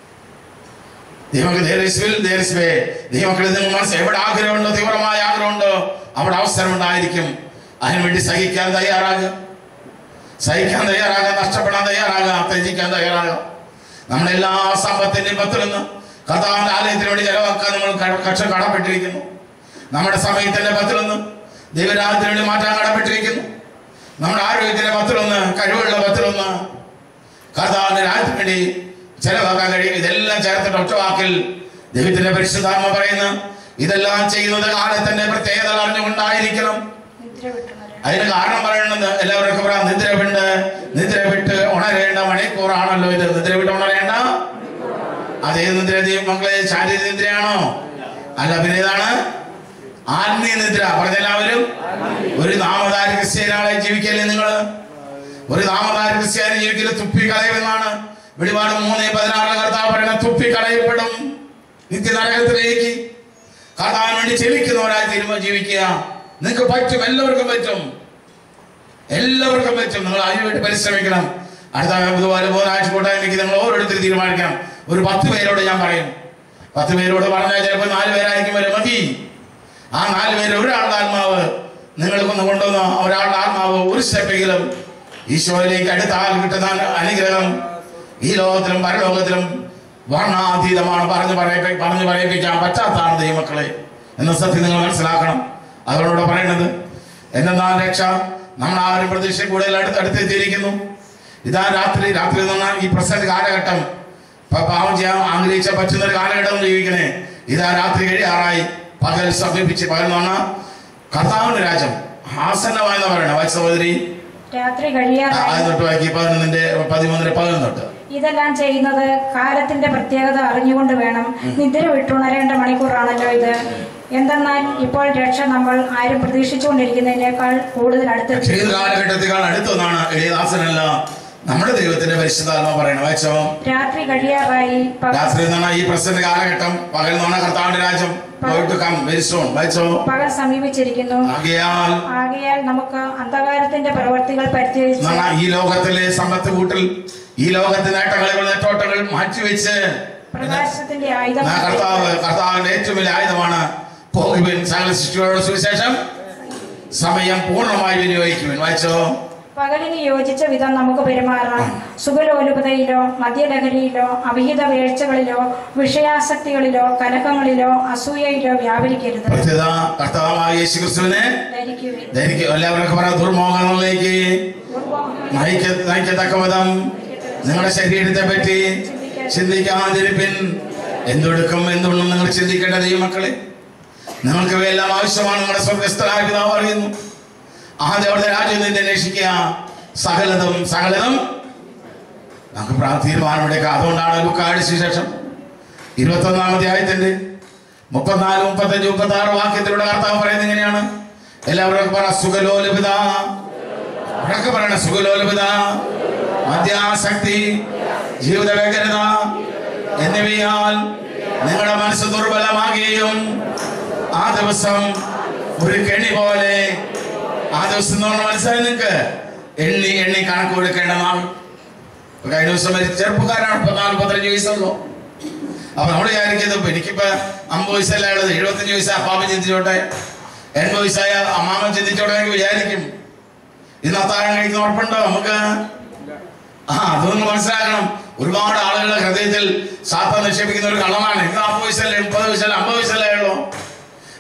ദൈവമക്കൾ there is will, there is way. ദൈവമക്കളിൽ നിങ്ങൾ മനസ്സ് എവിടെ ആഗ്രഹമുണ്ടോ തീവ്രമായ ആഗ്രഹമുണ്ടോ അവിടെ അവസരം ഉണ്ടായിരിക്കും അതിനുവേണ്ടി സഹിക്കാൻ തയ്യാറാകുക സഹിക്കാൻ തയ്യാറാകാം നഷ്ടപ്പെടാൻ തയ്യാറാകാം ത്യജിക്കാൻ തയ്യാറാകാം നമ്മുടെ എല്ലാ സമ്പത്തിന്റെയും പത്തിൽ നിന്ന് കർത്താവിന്റെ ആലയത്തിന് വേണ്ടി ചെലവാക്കാൻ നമ്മൾ ക- കക്ഷ കടപ്പെട്ടിരിക്കുന്നു നമ്മുടെ സമയത്തിന്റെ പത്തിൽ നിന്ന് ദൈവരാജ്യത്തിന് വേണ്ടി മാറ്റാൻ കടപ്പെട്ടിരിക്കുന്നു നമ്മുടെ ആരോഗ്യത്തിന്റെ പത്തിലൊന്ന് കഴിവുള്ള പത്തിലൊന്ന് കർത്താവിന്റെ രാജ്യത്തിന് വേണ്ടി ചെലവാക്കാൻ കഴിയും ഇതെല്ലാം ചേർത്തിട്ട് ഒറ്റ വാക്കിൽ ദൈവത്തിന്റെ പരിശുദ്ധാത്മ പറയുന്ന ഇതെല്ലാം ചെയ്യുന്നത് കാലത്തിന്റെ പ്രത്യേകത അറിഞ്ഞുകൊണ്ടായിരിക്കണം നിദ്ര വിട്ടുണരാൻ അതിന് കാരണം പറയണത് എല്ലാവർക്കും പറയാം നിദ്ര വിട്ട് നിദ്ര വിട്ട് ഉണരേണ്ട മണിക്കൂറാണല്ലോ ഇത് നിദ്ര വിട്ട് ഉണരേണ്ട അതേ നിദ്ര ദൈവം മക്കളെ ശാരീരിക നിദ്രയാണോ അല്ല പിന്നെ ഇതാണ് ആത്മീയ നിദ്ര പറഞ്ഞെല്ലാവരും ഒരു നാമധാരി ക്രിസ്ത്യാനാളെ ജീവിക്കല്ലേ നിങ്ങള് ഒരു നാമധാരി ക്രിസ്ത്യാനി ജീവിക്കല് തുപ്പി കളയുമെന്നാണ് വെളിപാട് മൂന്ന് പതിനാറിലെ കർത്താവ് പറയുന്ന തുപ്പി കളയപ്പെടും നിത്യനരകത്തിലേക്ക് കർത്താവിന് വേണ്ടി ചെലിക്കുന്നവരായി തീരുമാനം ജീവിക്കുക നിങ്ങൾക്ക് പറ്റും എല്ലാവർക്കും പറ്റും എല്ലാവർക്കും പറ്റും നിങ്ങൾ അതിനുവേണ്ടി പരിശ്രമിക്കണം അടുത്ത ഇതുപോലെ ബുധനാഴ്ച കൂട്ടായ്മയ്ക്ക് നിങ്ങൾ ഓരോരുത്തരും തീരുമാനിക്കണം ഒരു പത്ത് പേരോട് ഞാൻ പറയും പത്ത് പേരോട് പറഞ്ഞാൽ ചിലപ്പോൾ നാല് പേരായിരിക്കും വരെ മതി ആ നാല് പേര് ഒരാളുടെ ആത്മാവ് നിങ്ങൾക്കൊന്ന് കൊണ്ടുവന്ന ഒരാളുടെ ആത്മാവ് ഒരു സ്റ്റെപ്പെങ്കിലും ഈശോയിലേക്ക് അടുത്താൽ കിട്ടുന്ന അനുഗ്രഹം ഈ ലോകത്തിലും പരലോകത്തിലും വർണ്ണാതീതമാണ് പറഞ്ഞു പറയിപ്പി പറഞ്ഞു പറയിപ്പിക്കാൻ പറ്റാത്തതാണ് ദൈവമക്കളെ എന്ന സത്യം നിങ്ങൾ മനസ്സിലാക്കണം അതോടുകൂടെ പറയുന്നത് എന്തെന്നാൽ രക്ഷ നമ്മൾ ആരും പ്രതീക്ഷ കൂടുതൽ അടുത്ത് അടുത്തെത്തിയിരിക്കുന്നു ഇതാ രാത്രി രാത്രി എന്ന് പറഞ്ഞാൽ ഈ പ്രസന്റ് കാലഘട്ടം പ- പാവം ചെയ്യാൻ ആഗ്രഹിച്ച പറ്റുന്ന ഒരു കാലഘട്ടം ജീവിക്കണേ ഇതാ രാത്രി കഴിയാറായി പകൽ സമീപിച്ച് പകൽ എന്ന് പറഞ്ഞാൽ കർത്താവിന്റെ രാജ്യം ആസന്നമായെന്ന് പറയണം വായിച്ച സഹോദരി രാത്രി ആ, കഴിയാറായി ആദ്യം തൊട്ട് വായിക്കി പതിനൊന്നിന്റെ പതിമൂന്നിന്റെ പതിനൊന്ന് തൊട്ട് ഇതെല്ലാം ചെയ്യുന്നത് കാലത്തിന്റെ പ്രത്യേകത അറിഞ്ഞുകൊണ്ട് വേണം നിദ്ര വിട്ടുണരേണ്ട മണിക്കൂറാണല്ലോ ഇത് എന്തെന്നാൽ ഇപ്പോൾ രക്ഷ നമ്മൾ ആരും പ്രതീക്ഷിച്ചുകൊണ്ടിരിക്കുന്നതിനേക്കാൾ കൂടുതൽ അടുത്ത് ഏത് കാലഘട്ടത്തേക്കാൾ അടുത്തൊന്നാണ് എളിയദാസനല്ല നമ്മുടെ ദൈവത്തിന്റെ പരിശുദ്ധാത്മ പറയണം വായിച്ചോ രാത്രി കഴിയാറായി പകൽ രാത്രി എന്ന് പറഞ്ഞാൽ ഈ പ്രസന്റ് കാലഘട്ടം പകൽ എന്ന് പറഞ്ഞാൽ കർത്താവിന്റെ രാജ്യം പോയിട്ട് കം വെരി സോൺ വായിച്ചോ പകൽ സമീപിച്ചിരിക്കുന്നു ആകയാൽ ആകയാൽ നമുക്ക് അന്ധകാരത്തിന്റെ പ്രവർത്തികൾ പരിത്യജിച്ച് എന്നാ ഈ ലോകത്തിലെ സമ്പത്ത് കൂട്ടൽ ഈ ലോകത്തെ നേട്ടങ്ങൾ നേട്ടോട്ടങ്ങൾ മാറ്റിവെച്ച് പ്രകാശത്തിന്റെ ആയുധം എന്നാ കർത്താവ് കർത്താവിന്റെ ഏറ്റവും വലിയ ആയുധമാണ് പോകുവിൻ സകല സൃഷ്ടികളോട് സുവിശേഷം സമയം പൂർണ്ണമായി വിനിയോഗിക്കുവിൻ വായിച്ചോ പകലിന് യോജിച്ച വിധം നമുക്ക് പെരുമാറാം സുഖലോലുപതയിലോ മദ്യലഹരിയിലോ അവിഹിത വീഴ്ചകളിലോ വിഷയാസക്തികളിലോ കലഹങ്ങളിലോ അസൂയയിലോ വ്യാപരിക്കരുത് പ്രത്യേക കർത്താവായ യേശു ക്രിസ്തുവിനെ ധരിക്കുവിൻ ധരിക്കും എല്ലാവർക്കും പറയാം ദുർമോഹങ്ങളിലേക്ക് നയിക്ക നയിക്കത്തക്ക വിധം നിങ്ങളുടെ ശരീരത്തെ പറ്റി ചിന്തിക്കാതിരിപ്പിൻ എന്തൊടുക്കും എന്തുള്ളും നിങ്ങൾ ചിന്തിക്കേണ്ട ദൈവമക്കളെ നിങ്ങൾക്ക് ഇവയെല്ലാം ആവശ്യമാണ് നിങ്ങളുടെ സ്വർഗസ്ഥനായ പിതാവ് അറിയുന്നു ആദ്യം അവിടുത്തെ രാജ്യം നിന്നെ അന്വേഷിക്കുക സകലതും സകലതും നമുക്ക് പ്രാ- തീരുമാനമെടുക്കാം അതുകൊണ്ടാണ് ലുക്കാട് സുശേഷം ഇരുപത്തൊന്നാമത്തെ ആയത്തിന്റെ മുപ്പത്തിനാല് മുപ്പത്തഞ്ച് മുപ്പത്തി ആറ് വാക്യത്തിലൂടെ കർത്താവ് പറയുന്നത് എങ്ങനെയാണ് എല്ലാവരും പറ സുഖലോലുപിത ഉറക്കെ പറയണ സുഖലോലുപിത മദ്യാസക്തി ജീവിത വ്യഗ്രത എന്നിവയാൽ നിങ്ങളുടെ മനസ്സ് ദുർബലമാകുകയും ആ ദിവസം ഒരു കെണി പോലെ ആ ദിവസം എന്ന് പറഞ്ഞാൽ മനസ്സിലായി നിങ്ങൾക്ക് എണ്ണി എണ്ണി കണക്ക് കൊടുക്കേണ്ട നാൾ ഇപ്പൊ കഴിഞ്ഞ ദിവസം മരിച്ച ചെറുപ്പക്കാരാണ് ഇപ്പൊ നാൽപ്പത്തഞ്ച് വയസ്സുള്ളൂ അപ്പൊ നമ്മൾ വിചാരിക്കുന്നത് ഇപ്പൊ എനിക്കിപ്പോ അമ്പത് വയസ്സല്ല ഉള്ളത് എഴുപത്തഞ്ച് വയസ്സ് അപ്പാപ്പൻ ചിന്തിച്ചോട്ടെ എൺപത് വയസ്സായ അമ്മാമൻ ചിന്തിച്ചോട്ടെ എന്ന് വിചാരിക്കും ഇന്ന് അത്താഴം കഴിക്കുന്ന ഉറപ്പുണ്ടോ നമുക്ക് ആ അതൊന്ന് മനസ്സിലാക്കണം ഒരുപാട് ആളുകളുടെ ഹൃദയത്തിൽ സാത്ത നിക്ഷേപിക്കുന്ന ഒരു കള്ളമാണ് ഇന്ന് നാൽപ്പത് വയസ്സല്ലേ മുപ്പത് വയസ്സല്ലേ അമ്പത് വയസ്സല്ലേ ഉള്ളൂ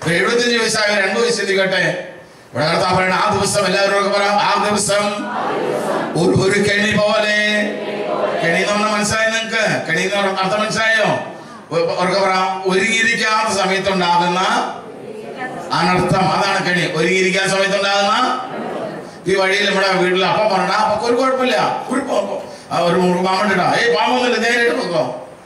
ഒരു എഴുപത്തിയഞ്ച് വയസ്സായ രണ്ടു വയസ്സ് ചിന്തിക്കട്ടെ ഇവിടെ കർത്താവ് പറയണ ആ ദിവസം എല്ലാവരും പറയാം ആ ദിവസം ഒരു ഒരു കെണി പോലെ കെണി എന്ന് പറഞ്ഞാൽ മനസ്സിലായി നിങ്ങക്ക് കെണി എന്ന് പറഞ്ഞ അർത്ഥം മനസ്സിലായോ അവർക്ക് പറയാം ഒരുങ്ങിയിരിക്കാത്ത സമയത്തുണ്ടാകുന്ന അനർത്ഥം അതാണ് കെണി ഒരുങ്ങിയിരിക്കാൻ സമയത്തുണ്ടാകുന്ന ഈ വഴിയിൽ നമ്മുടെ വീട്ടിൽ അപ്പം പറഞ്ഞ അപ്പൊ ഒരു കുഴപ്പമില്ല ഒരു പോ- പോ- ആ ഒരു പാമ്പുണ്ടാ ഏയ് പാമ്പൊന്നുമില്ല നേരെ എടുക്കോ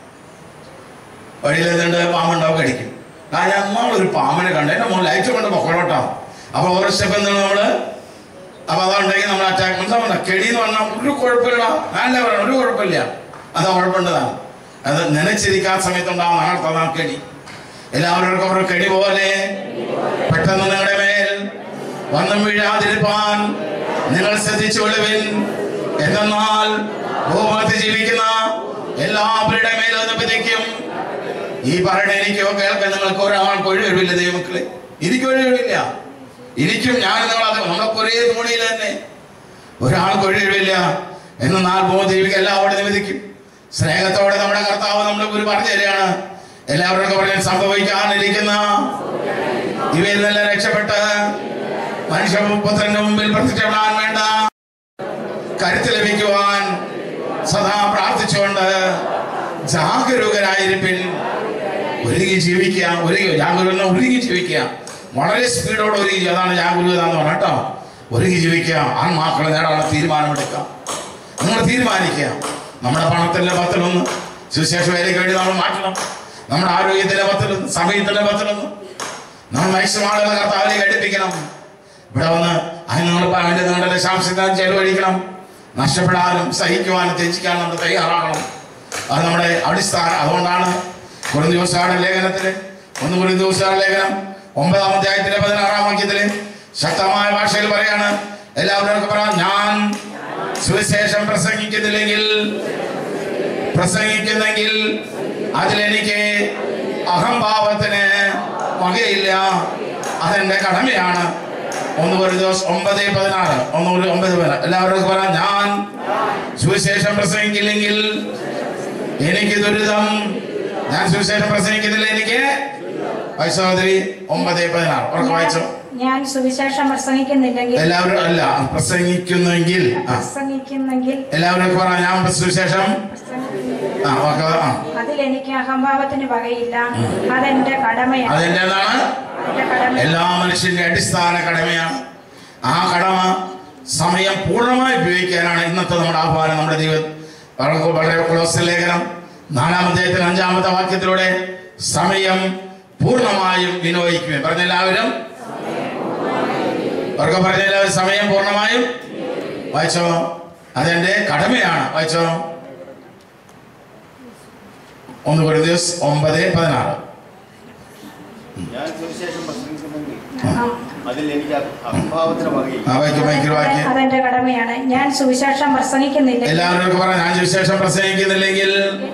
വഴിയിൽ എന്തുണ്ട് പാമ്പുണ്ടാവും കടിക്കും ആ ഞാൻ ഒരു പാമ്പിനെ കണ്ടു എന്റെ മോൻ ലൈറ്റ് കൊണ്ട് പൊക്കോട്ടോ അപ്പൊ ഓരോ സ്റ്റെപ്പ് എന്താണ് നമ്മള് അപ്പൊ അതുണ്ടെങ്കിൽ നമ്മൾ അറ്റാക്ക് മനസ്സിലാവണ്ട കെടി എന്ന് പറഞ്ഞാൽ ഒരു കുഴപ്പമില്ല നല്ല പറയണം ഒരു കുഴപ്പമില്ല അത് കുഴപ്പമുണ്ടതാണ് അത് നനച്ചിരിക്കാത്ത സമയത്തുണ്ടാവും അനർത്ഥതാണ് കെടി എല്ലാവർക്കും ഒരു കെടി പോലെ പെട്ടെന്ന് നിങ്ങളുടെ മേൽ വന്നും വീഴാതിരിപ്പാൻ നിങ്ങൾ ശ്രദ്ധിച്ചു കൊള്ളുവിൻ എന്നാൽ ഭൂമുഖത്ത് ജീവിക്കുന്ന എല്ലാവരുടെ മേലും അത് പതിക്കും ഈ പറയണ എനിക്കോ കേൾക്കാൻ നിങ്ങൾക്ക് ഒരാൾക്ക് ഒഴിവില്ല ദൈവമക്കളെ എനിക്ക് ഒഴിവില്ല എനിക്കും ഞാൻ നിങ്ങളത് നമ്മളൊക്കെ ഒരേ തോണിയിൽ തന്നെ ഒരാൾക്ക് ഒഴിവില്ല എന്നാൽ ഭൂമി ജീവിക്കുക എല്ലാവരും നിവേദിക്കും സ്നേഹത്തോടെ നമ്മുടെ കർത്താവ് നമ്മുടെ ഗുരു പറഞ്ഞു തരികയാണ് എല്ലാവരും പറഞ്ഞ് സംഭവിക്കാനിരിക്കുന്ന ഇവയിൽ നിന്നെല്ലാം രക്ഷപ്പെട്ട് മനുഷ്യപുത്രന്റെ മുമ്പിൽ പ്രത്യക്ഷപ്പെടാൻ വേണ്ട കരുത്ത് ലഭിക്കുവാൻ സദാ പ്രാർത്ഥിച്ചുകൊണ്ട് ജാഗരൂകരായിരിപ്പിൻ ഒരുങ്ങി ജീവിക്കുക ഒരുങ്ങി ജാഗരൂകന ഒരുങ്ങി ജീവിക്കുക വളരെ സ്പീഡോടെ ഒരുങ്ങി അതാണ് ജാഗരൂകത എന്ന് പറഞ്ഞ കേട്ടോ ഒരുങ്ങി ജീവിക്കുക ആൺമാക്കളെ നേടാനുള്ള തീരുമാനമെടുക്കാം നിങ്ങൾ തീരുമാനിക്കുക നമ്മുടെ പണത്തിന്റെ പത്തിലൊന്ന് സുശേഷ വേലയ്ക്ക് വേണ്ടി നമ്മൾ മാറ്റണം നമ്മുടെ ആരോഗ്യത്തിന്റെ പത്തിലൊന്ന് സമയത്തിന്റെ പത്തിലൊന്ന് നമ്മൾ മാക്സിമം ആളുകളെ കർത്താവിലേക്ക് അടുപ്പിക്കണം ഇവിടെ വന്ന് അതിന് നിങ്ങൾ അതിന്റെ നിങ്ങളുടെ ദശാംശത്തിന് ചെലവഴിക്കണം നഷ്ടപ്പെടാനും സഹിക്കുവാനും ത്യജിക്കാനും നമ്മൾ തയ്യാറാകണം അത് നമ്മുടെ അടിസ്ഥാനം അതുകൊണ്ടാണ് കുറഞ്ഞ ദിവസമാണ് ലേഖനത്തില് ഒന്ന് കുറഞ്ഞ ദിവസമാണ് ലേഖനം ഒമ്പതാം അധ്യായത്തിലെ പതിനാറാം വാക്യത്തില് ശക്തമായ ഭാഷയിൽ പറയാണ് എല്ലാവരും പറയാം ഞാൻ സുവിശേഷം പ്രസംഗിക്കുന്നില്ലെങ്കിൽ പ്രസംഗിക്കുന്നെങ്കിൽ അതിലെനിക്ക് അഹംഭാവത്തിന് വകയില്ല അതെന്റെ കടമയാണ് ഒന്ന് ഒരു ദിവസം ഒമ്പത് പതിനാറ് ഒന്ന് ഒരു ഒമ്പത് പതിനാറ് എല്ലാവരും പറയാം ഞാൻ സുവിശേഷം പ്രസംഗിക്കില്ലെങ്കിൽ എനിക്ക് ദുരിതം ഞാൻ സുവിശേഷം പ്രസംഗിക്കുന്നില്ല എനിക്ക് വൈസോദരി ഒമ്പത് പതിനാറ് ഉറക്കെ വായിച്ചോ ഞാൻ സുവിശേഷം പ്രസംഗിക്കുന്നില്ലെങ്കിൽ എല്ലാവരും അല്ല പ്രസംഗിക്കുന്നെങ്കിൽ ആ പ്രസംഗിക്കുന്നെങ്കിൽ എല്ലാവരും പറയാം ഞാൻ സുവിശേഷം പ്രസംഗിക്കുന്നില്ല. ആ ഓക്കെ ആ അതിലെനിക്ക് അഹംഭാവത്തിന് വകയില്ല അതെന്റെ കടമയാണ് അതെന്റെ എന്താണ് എന്റെ കടമ എല്ലാ മനുഷ്യന്റെ അടിസ്ഥാന കടമയാണ് ആ കടമ സമയം പൂർണ്ണമായി ഉപയോഗിക്കാനാണ് ഇന്നത്തെ നമ്മുടെ ആഹ്വാനം നമ്മുടെ ദൈവം വളരെ വളരെ ക്ലോസ് ലേഖനം നാലാമദ്ദേഹത്തിന് അഞ്ചാമത്തെ വാക്യത്തിലൂടെ സമയം പൂർണ്ണമായും വിനിയോഗിക്കുക പറഞ്ഞ എല്ലാവരും അവർക്ക് പറഞ്ഞ എല്ലാവരും സമയം പൂർണ്ണമായും വായിച്ചോ അതെന്റെ കടമയാണ് വായിച്ചോ ഒന്ന് ഒരു ദിവസം ഒമ്പത് പതിനാറ് ഞാൻ സുവിശേഷം പ്രസംഗിക്കുന്നെങ്കിൽ ആ, അതിൽ എനിക്ക് അഭാവത്തിന് വകയില്ല ആ വായിക്കും വായിക്കും വായിക്കും അതെന്റെ കടമയാണ് ഞാൻ സുവിശേഷം പ്രസംഗിക്കുന്നില്ലെങ്കിൽ എല്ലാവരും പറയാം ഞാൻ സുവിശേഷം പ്രസംഗിക്കുന്നില്ലെങ്കിൽ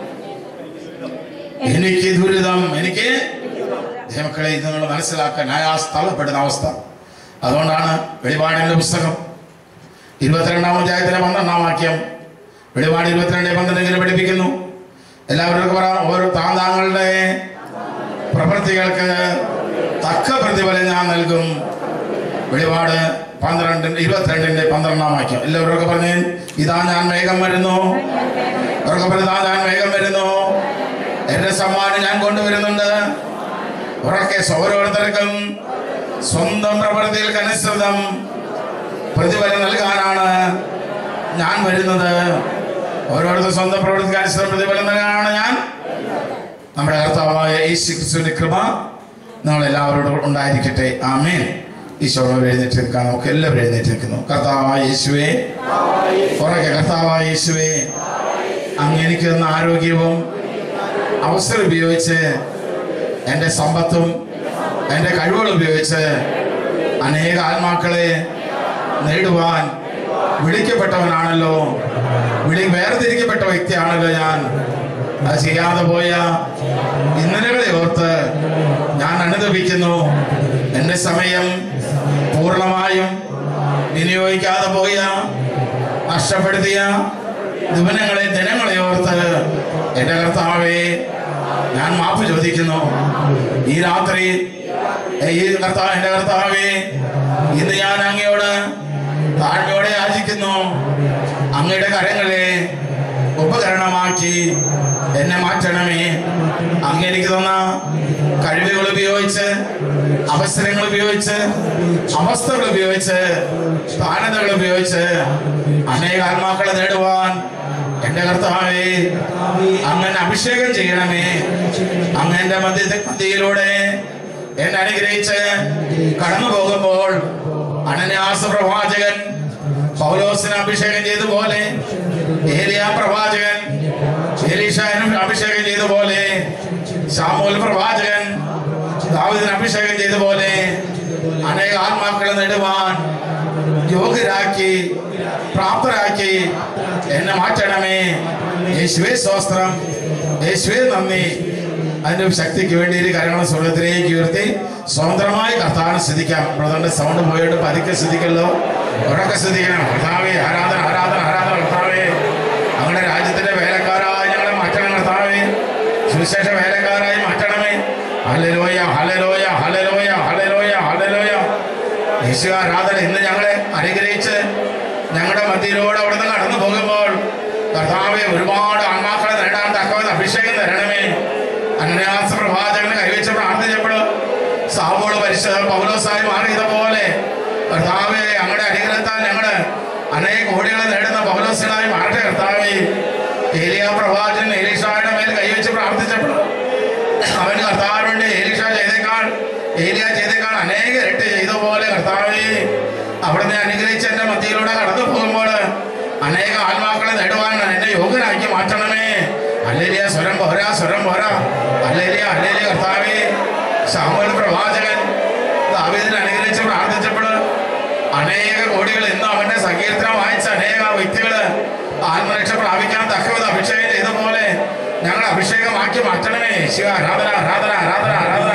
എനിക്ക് ദുരിതം എനിക്ക് മക്കളെ ഇത് നിങ്ങൾ മനസ്സിലാക്കാൻ ഞാൻ ആ സ്ഥലപ്പെടുന്ന അവസ്ഥ അതുകൊണ്ടാണ് വെളിപാടിന്റെ പുസ്തകം ഇരുപത്തിരണ്ടാം അധ്യായത്തിലെ പന്ത്രണ്ടാം വാക്യം വെളിപാട് ഇരുപത്തിരണ്ട് പന്ത്രണ്ട് ഇങ്ങനെ പഠിപ്പിക്കുന്നു എല്ലാവരും പറയാം ഓരോ താൻ താങ്കളുടെ പ്രവൃത്തികൾക്ക് തക്ക പ്രതിഫലം ഞാൻ നൽകും വെളിപാട് പന്ത്രണ്ടിന്റെ ഇരുപത്തിരണ്ടിന്റെ പന്ത്രണ്ടാം വാക്യം എല്ലാവരും പറഞ്ഞേ ഇതാ ഞാൻ വേഗം വരുന്നു അവർക്ക് പറഞ്ഞു ഇതാ ഞാൻ വേഗം വരുന്നു എന്റെ സമ്മാനം ഞാൻ കൊണ്ടുവരുന്നുണ്ട് ഉറക്കെ ഓരോരുത്തർക്കും സ്വന്തം പ്രവൃത്തികൾക്ക് അനുസൃതം പ്രതിഫലം നൽകാനാണ് ഞാൻ വരുന്നത് ഓരോരുത്തർ സ്വന്തം പ്രവൃത്തിക്ക് അനുസൃതം പ്രതിഫലം നൽകാനാണ് ഞാൻ നമ്മുടെ കർത്താവായ യേശു ക്രിസ്തുവിന്റെ കൃപ നമ്മൾ എല്ലാവരോടും ഉണ്ടായിരിക്കട്ടെ ആമേൻ ഈശോ എഴുന്നേറ്റ് നിൽക്കാൻ നമുക്ക് എല്ലാവരും എഴുന്നേറ്റ് നിൽക്കുന്നു കർത്താവായ യേശുവേ ഉറക്കെ കർത്താവായ യേശുവേ അങ്ങ് എനിക്ക് തന്ന ആരോഗ്യവും അവസരം ഉപയോഗിച്ച് എൻ്റെ സമ്പത്തും എൻ്റെ കഴിവുകൾ ഉപയോഗിച്ച് അനേക ആത്മാക്കളെ നേടുവാൻ വിളിക്കപ്പെട്ടവനാണല്ലോ വിളി വേർതിരിക്കപ്പെട്ട വ്യക്തിയാണല്ലോ ഞാൻ അത് ചെയ്യാതെ പോയ ഇന്നലകളെ ഓർത്ത് ഞാൻ അനുദപിക്കുന്നു എൻ്റെ സമയം പൂർണ്ണമായും വിനിയോഗിക്കാതെ പോയ നഷ്ടപ്പെടുത്തിയ ദിവനങ്ങളെ ദിനങ്ങളെ ഓർത്ത് എൻ്റെ കർത്താവേ ഞാൻ മാപ്പ് ചോദിക്കുന്നു ഈ രാത്രി ഈ കർത്താവ് എന്റെ കർത്താവേ ഇന്ന് ഞാൻ അങ്ങയോട് താഴ്മയോടെ യാചിക്കുന്നു അങ്ങയുടെ കരങ്ങളെ ഉപകരണമാക്കി എന്നെ മാറ്റണമേ അങ്ങ് എനിക്ക് തന്ന കഴിവുകൾ ഉപയോഗിച്ച് അവസരങ്ങൾ ഉപയോഗിച്ച് അവസ്ഥകൾ ഉപയോഗിച്ച് സ്ഥാനതകൾ ഉപയോഗിച്ച് അനേക ആത്മാക്കളെ നേടുവാൻ എന്റെ കർത്താവേ അങ്ങനെ അഭിഷേകം ചെയ്യണമേ അങ്ങ് എന്റെ മധ്യ മധ്യയിലൂടെ എന്നെ അനുഗ്രഹിച്ച് കടന്നു പോകുമ്പോൾ അനന്യാസ പ്രവാചകൻ പൗലോസിന് അഭിഷേകം ചെയ്ത പോലെ ഏലിയ പ്രവാചകൻ എലീഷാനും അഭിഷേകം ചെയ്ത പോലെ ശാമൂൽ പ്രവാചകൻ ദാവിദിന് അഭിഷേകം ചെയ്ത പോലെ അനേക ആത്മാക്കളെ നേടുവാൻ യോഗ്യരാക്കി പ്രാപ്തരാക്കി എന്നെ മാറ്റണമേ യേശുവേ സ്വസ്ത്രം യേശുവേ നന്ദി അതിന്റെ ശക്തിക്ക് വേണ്ടി ഒരു കരങ്ങൾ സ്വർഗത്തിലേക്ക് ഉയർത്തി സ്വതന്ത്രമായി കർത്താവിനെ ശ്രദ്ധിക്കാം ബ്രദറിന്റെ സൗണ്ട് പോയിട്ട് പതുക്കെ ശ്രദ്ധിക്കല്ലോ ഉറക്കെ ശ്രദ്ധിക്കണം കർത്താവേ ആരാധന ആരാധന ആരാധന കർത്താവേ അങ്ങനെ രാജ്യത്തിന്റെ വേലക്കാരായി ഞങ്ങളെ മാറ്റണം കർത്താവേ സുവിശേഷ വേലക്കാരായി മാറ്റണമേ ഹലലോയ ഹലലോയ ഹലലോയ ഹലലോയ ഹലലോയ യേശു ആരാധന ഇന്ന് ഞങ്ങളെ അനുഗ്രഹിച്ച് ഞങ്ങളുടെ മധ്യയിലൂടെ അവിടുന്ന് കടന്നു പോകുമ്പോൾ കർത്താവെ ഒരുപാട് ആത്മാക്കളെ നേടാൻ തക്കവത് അഭിഷേകം തരണമേ അന്യാസ പ്രവാചകനെ കൈവച്ച് പ്രാർത്ഥിച്ചപ്പോൾ സാവോള് പരിശുദ്ധ പൗലോസായി മാറിയത് പോലെ കർത്താവെ ഞങ്ങളുടെ അനുഗ്രഹത്താൽ ഞങ്ങള് അനേക കോടികളെ നേടുന്ന പൗലോസിനായി മാറട്ടെ കർത്താവെ ഏലിയ പ്രവാചകൻ എലീഷായുടെ മേൽ കൈവച്ച് പ്രാർത്ഥിച്ചപ്പോൾ അവൻ കർത്താവിനുണ്ട് ഏലീഷ ചെയ്തേക്കാൾ ഏലിയ ചെയ്തേക്കാൾ അനേക ഇരട്ടി ചെയ്ത പോലെ കർത്താവേ അവിടുന്ന് അനുഗ്രഹിച്ച് എന്റെ മധ്യയിലൂടെ കടന്നു പോകുമ്പോൾ അനേക ആത്മാക്കളെ നേടുവാൻ എന്നെ യോഗ്യനാക്കി മാറ്റണമേ അല്ലേലിയ സ്വരം പോരാ സ്വരം പോരാ അല്ലേലിയ അല്ലേലിയ കർത്താവേ സാമൂഹ്യ പ്രവാചകൻ ദാവീദിനെ അനുഗ്രഹിച്ച് പ്രാർത്ഥിച്ചപ്പോൾ അനേക കോടികൾ ഇന്ന് അവന്റെ സങ്കീർത്തനം വായിച്ച അനേക വ്യക്തികള് ആത്മരക്ഷ പ്രാപിക്കാൻ തക്കവത് അഭിഷേകം ചെയ്ത പോലെ ഞങ്ങൾ അഭിഷേകമാക്കി മാറ്റണമേ ശിവ ആരാധന ആരാധന ആരാധന ആരാധന